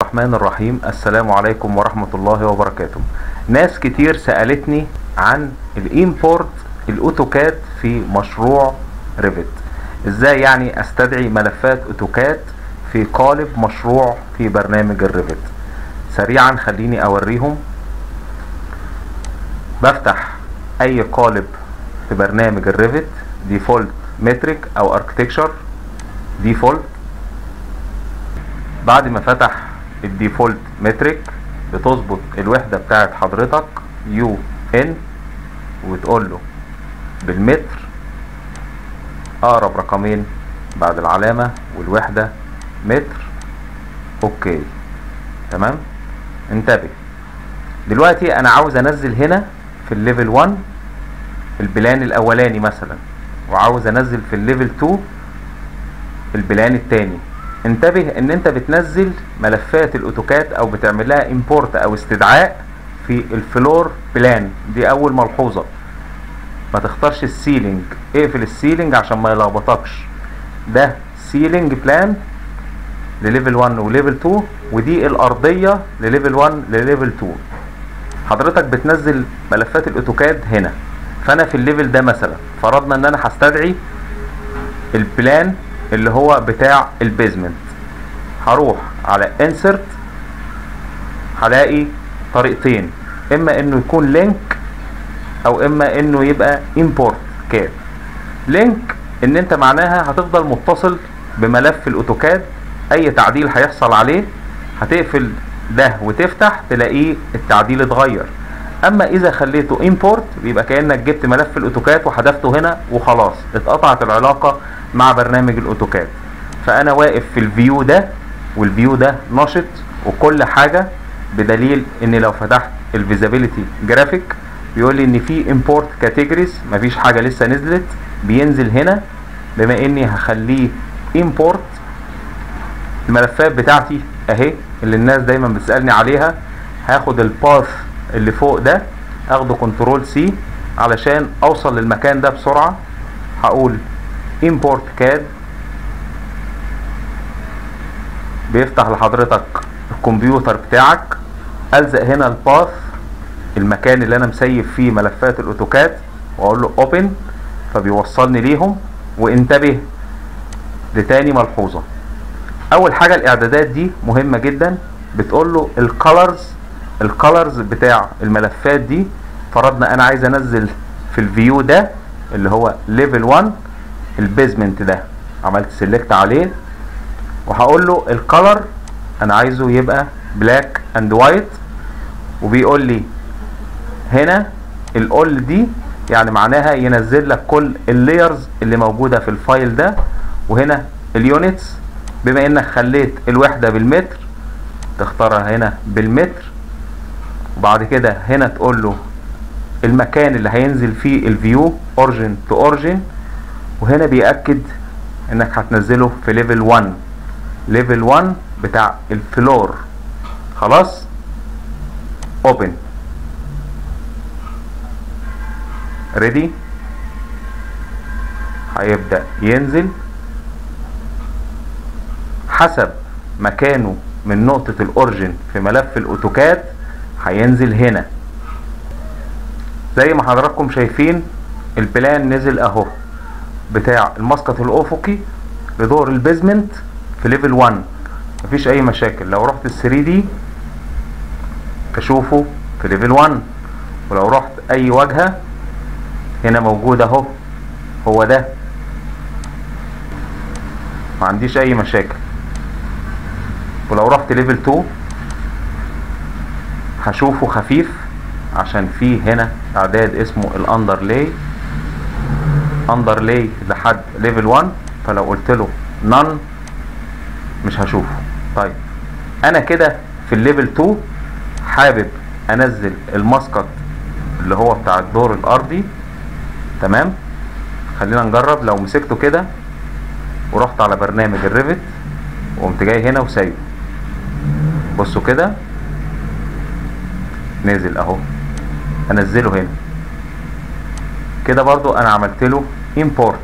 الرحمن الرحيم السلام عليكم ورحمة الله وبركاته ناس كتير سألتني عن الامبورت الاوتوكاد في مشروع ريفت ازاي يعني استدعي ملفات اوتوكاد في قالب مشروع في برنامج الريفت سريعا خليني اوريهم بفتح اي قالب في برنامج الريفت ديفولت متريك او اركتكشر ديفولت بعد ما فتح الديفولت متريك بتظبط الوحدة بتاعت حضرتك يو ان وتقول له بالمتر اقرب رقمين بعد العلامة والوحدة متر اوكي تمام انتبه دلوقتي انا عاوز انزل هنا في الليفل 1 البلان الاولاني مثلا وعاوز انزل في الليفل 2 البلان التاني انتبه ان انت بتنزل ملفات الاوتوكاد او بتعمل لها امبورت او استدعاء في الفلور بلان دي اول ملحوظة ما تختارش السيلينج اقفل السيلينج عشان ما يلخبطكش ده سيلينج بلان لليفل 1 وليفل 2 ودي الارضية لليفل 1 لليفل 2 حضرتك بتنزل ملفات الاوتوكاد هنا فانا في الليفل ده مثلا فرضنا ان انا هستدعي البلان اللي هو بتاع البيزمنت هروح على انسرت هلاقي طريقتين اما انه يكون لينك او اما انه يبقى امبورت كاد لينك ان انت معناها هتفضل متصل بملف الاوتوكاد اي تعديل هيحصل عليه هتقفل ده وتفتح تلاقيه التعديل اتغير اما اذا خليته امبورت بيبقى كانك جبت ملف الاوتوكاد وحذفته هنا وخلاص اتقطعت العلاقه مع برنامج الاوتوكاد فانا واقف في الفيو ده والفيو ده نشط وكل حاجه بدليل ان لو فتحت الفيزابيليتي جرافيك بيقول لي ان في امبورت كاتيجوريز مفيش حاجه لسه نزلت بينزل هنا بما اني هخليه امبورت الملفات بتاعتي اهي اللي الناس دايما بتسالني عليها هاخد الباث اللي فوق ده اخده كنترول سي علشان اوصل للمكان ده بسرعه هقول import CAD بيفتح لحضرتك الكمبيوتر بتاعك الزق هنا الباث المكان اللي انا مسيب فيه ملفات الاوتوكاد واقول له open فبيوصلني ليهم وانتبه لتاني ملحوظة اول حاجة الاعدادات دي مهمة جدا بتقول له الكالرز الكالرز بتاع الملفات دي فرضنا انا عايز انزل في الفيو ده اللي هو ليفل 1 البيزمنت ده عملت سيلكت عليه وهقول له الكالر انا عايزه يبقى بلاك اند وايت وبيقول لي هنا الاول دي يعني معناها ينزل لك كل اللايرز اللي موجوده في الفايل ده وهنا اليونتس بما انك خليت الوحده بالمتر تختارها هنا بالمتر وبعد كده هنا تقول له المكان اللي هينزل فيه الفيو اورجن تو اورجن وهنا بيأكد انك هتنزله في ليفل 1 ليفل 1 بتاع الفلور خلاص اوبن ريدي هيبدأ ينزل حسب مكانه من نقطة الاورجن في ملف الاوتوكاد هينزل هنا زي ما حضراتكم شايفين البلان نزل اهو بتاع المسقط الافقي لدور البيزمنت في ليفل 1 مفيش اي مشاكل لو رحت ال 3 دي اشوفه في ليفل 1 ولو رحت اي واجهه هنا موجود اهو هو ده ما عنديش اي مشاكل ولو رحت ليفل 2 هشوفه خفيف عشان في هنا اعداد اسمه الاندرلاي اندرلاي لحد ليفل 1 فلو قلت له نون مش هشوفه طيب انا كده في الليفل 2 حابب انزل المسقط اللي هو بتاع الدور الارضي تمام خلينا نجرب لو مسكته كده ورحت على برنامج الريفت وقمت جاي هنا وسايبه بصوا كده نزل اهو انزله هنا كده برضو انا عملت له import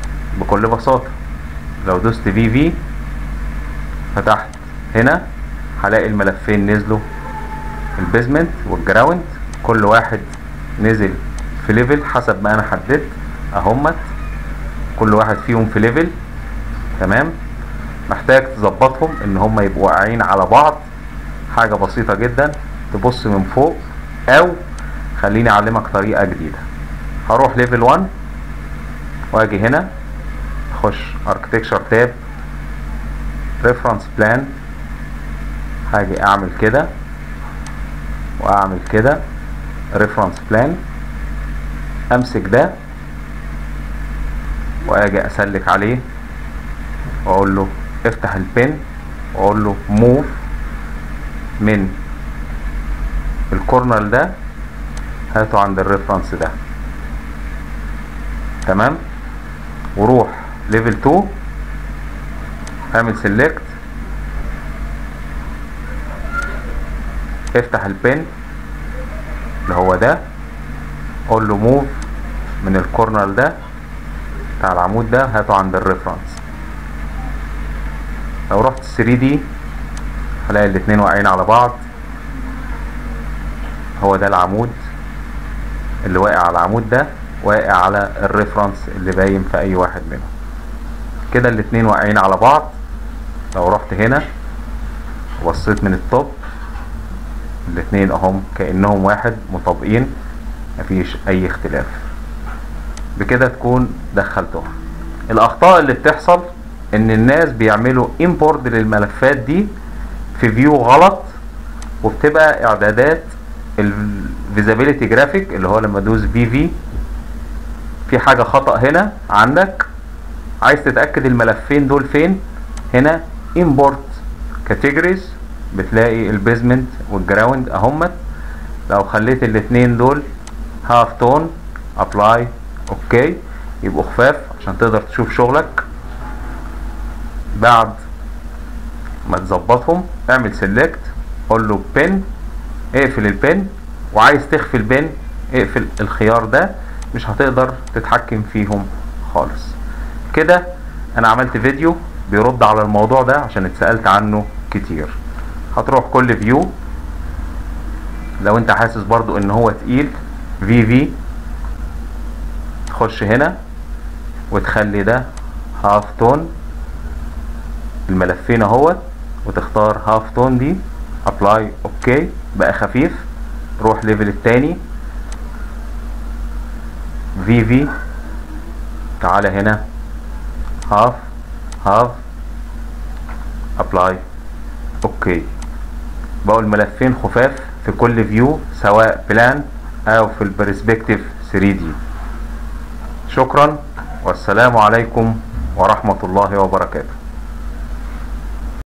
بكل بساطة لو دوست في في فتحت هنا هلاقي الملفين نزلوا البيزمنت والجراوند كل واحد نزل في ليفل حسب ما انا حددت اهمت كل واحد فيهم في ليفل تمام محتاج تظبطهم ان هم يبقوا واقعين على بعض حاجة بسيطة جدا تبص من فوق او خليني اعلمك طريقة جديدة هروح ليفل 1 واجي هنا اخش اركتكشر تاب ريفرنس بلان هاجي اعمل كده واعمل كده ريفرنس بلان امسك ده واجي اسلك عليه واقول له افتح البن واقول له موف من الكورنر ده هاته عند الريفرنس ده تمام وروح ليفل 2 اعمل سيلكت افتح البن اللي هو ده قول له موف من الكورنر ده بتاع العمود ده هاته عند الريفرنس لو رحت 3 دي هلاقي الاتنين واقعين على بعض هو ده العمود اللي واقع على العمود ده واقع على الريفرنس اللي باين في اي واحد منهم كده الاتنين واقعين على بعض لو رحت هنا وبصيت من التوب الاتنين اهم كأنهم واحد مطابقين مفيش اي اختلاف بكده تكون دخلتهم الاخطاء اللي بتحصل ان الناس بيعملوا امبورت للملفات دي في فيو غلط وبتبقى اعدادات الفيزابيليتي جرافيك اللي هو لما ادوس في في في حاجة خطأ هنا عندك عايز تتأكد الملفين دول فين هنا import categories بتلاقي البيزمنت والجراوند اهمت لو خليت الاتنين دول هاف تون ابلاي اوكي يبقوا خفاف عشان تقدر تشوف شغلك بعد ما تظبطهم اعمل سيلكت قول له بن اقفل البن وعايز تخفي البن اقفل الخيار ده مش هتقدر تتحكم فيهم خالص كده انا عملت فيديو بيرد على الموضوع ده عشان اتسألت عنه كتير هتروح كل فيو لو انت حاسس برضو ان هو تقيل في في تخش هنا وتخلي ده هاف تون الملفين اهوت وتختار هاف تون دي ابلاي اوكي بقى خفيف روح ليفل التاني في في تعالى هنا هاف هاف ابلاي اوكي بقوا الملفين خفاف في كل فيو سواء بلان او في البرسبكتيف 3 دي شكرا والسلام عليكم ورحمة الله وبركاته